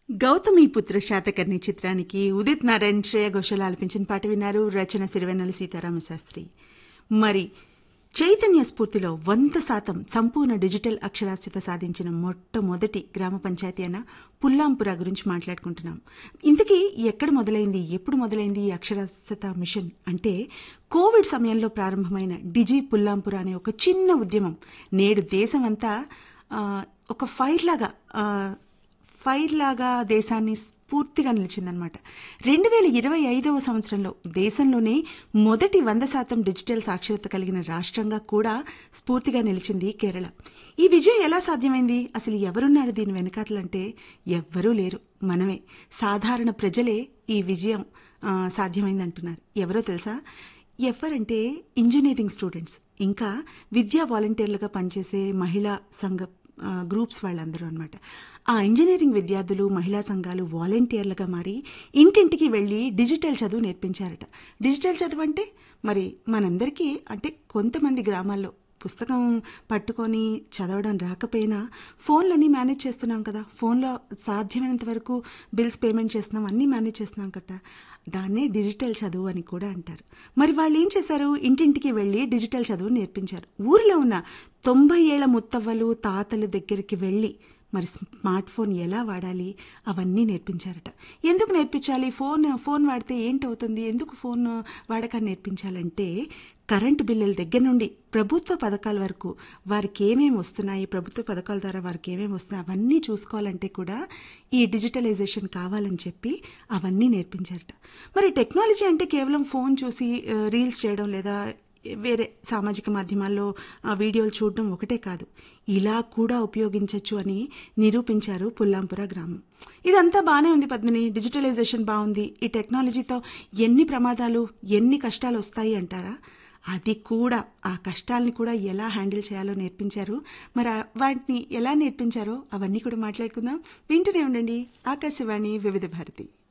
గౌతమిపుత్ర శాతకర్ణి చిత్రానికి ఉదిత్ నారాయణ్ శ్రేయ ఘోషాల్ ఆలపించిన పాట విన్నారు రచన సిరివెన్నెల సీతారామ శాస్త్రి మరి చైతన్య స్ఫూర్తిలో వంద శాతం సంపూర్ణ డిజిటల్ అక్షరాస్యత సాధించిన మొట్టమొదటి గ్రామ పంచాయతీ అయిన పుల్లాంపుర గురించి మాట్లాడుకుంటున్నాం ఇంతకీ ఎక్కడ మొదలైంది ఎప్పుడు మొదలైంది ఈ అక్షరాస్యత మిషన్ అంటే కోవిడ్ సమయంలో ప్రారంభమైన డిజి పుల్లాంపుర అనే ఒక చిన్న ఉద్యమం నేడు దేశమంతా ఆ, ఒక ఫైర్ లాగా ఆ, ఫైర్ లాగా దేశాన్ని స్ఫూర్తిగా నిలిచిందనమాట రెండు వేల ఇరవై ఐదవ సంవత్సరంలో దేశంలోనే మొదటి వంద శాతం డిజిటల్ సాక్షరత కలిగిన రాష్ట్రంగా కూడా స్ఫూర్తిగా నిలిచింది కేరళ ఈ విజయం ఎలా సాధ్యమైంది అసలు ఎవరున్నారు దీని వెనకాతలంటే ఎవ్వరూ లేరు మనమే సాధారణ ప్రజలే ఈ విజయం ఆ, సాధ్యమైందంటున్నారు ఎవరో తెలుసా ఎవరంటే ఇంజనీరింగ్ స్టూడెంట్స్ ఇంకా విద్యా వాలంటీర్లుగా పనిచేసే మహిళా సంఘ ఆ, గ్రూప్స్ వాళ్ళందరూ అనమాట ఆ ఇంజనీరింగ్ విద్యార్థులు మహిళా సంఘాలు వాలంటీర్లుగా మారి ఇంటింటికి వెళ్ళి డిజిటల్ చదువు నేర్పించారట డిజిటల్ చదువు అంటే మరి మనందరికీ అంటే కొంతమంది గ్రామాల్లో పుస్తకం పట్టుకొని చదవడం రాకపోయినా ఫోన్లన్నీ మేనేజ్ చేస్తున్నాం కదా ఫోన్లో సాధ్యమైనంత వరకు బిల్స్ పేమెంట్ చేస్తున్నాం అన్నీ మేనేజ్ చేస్తున్నాం కదా దాన్నే డిజిటల్ చదువు అని కూడా అంటారు మరి వాళ్ళు ఏం చేశారు ఇంటింటికి వెళ్ళి డిజిటల్ చదువు నేర్పించారు ఊరిలో ఉన్న తొంభై ఏళ్ల ముత్తవ్వలు తాతల దగ్గరికి వెళ్ళి మరి స్మార్ట్ ఫోన్ ఎలా వాడాలి అవన్నీ నేర్పించారట ఎందుకు నేర్పించాలి ఫోన్ ఫోన్ వాడితే ఏంటవుతుంది ఎందుకు ఫోన్ వాడకాన్ని నేర్పించాలంటే కరెంటు బిల్లుల దగ్గర నుండి ప్రభుత్వ పథకాల వరకు వారికి ఏమేమి వస్తున్నాయి ప్రభుత్వ పథకాల ద్వారా వారికి ఏమేమి వస్తున్నాయి అవన్నీ చూసుకోవాలంటే కూడా ఈ డిజిటలైజేషన్ కావాలని చెప్పి అవన్నీ నేర్పించారట మరి టెక్నాలజీ అంటే కేవలం ఫోన్ చూసి ఆ, రీల్స్ చేయడం లేదా వేరే సామాజిక మాధ్యమాల్లో ఆ వీడియోలు చూడడం ఒకటే కాదు ఇలా కూడా ఉపయోగించవచ్చు అని నిరూపించారు పుల్లాంపుర గ్రామం ఇదంతా బాగానే ఉంది పద్మిని డిజిటలైజేషన్ బాగుంది ఈ టెక్నాలజీతో ఎన్ని ప్రమాదాలు ఎన్ని కష్టాలు వస్తాయి అంటారా అది కూడా ఆ కష్టాలని కూడా ఎలా హ్యాండిల్ చేయాలో నేర్పించారు మరి ఆ వాటిని ఎలా నేర్పించారో అవన్నీ కూడా మాట్లాడుకుందాం వింటూనే ఉండండి ఆకాశవాణి వివిధ భారతి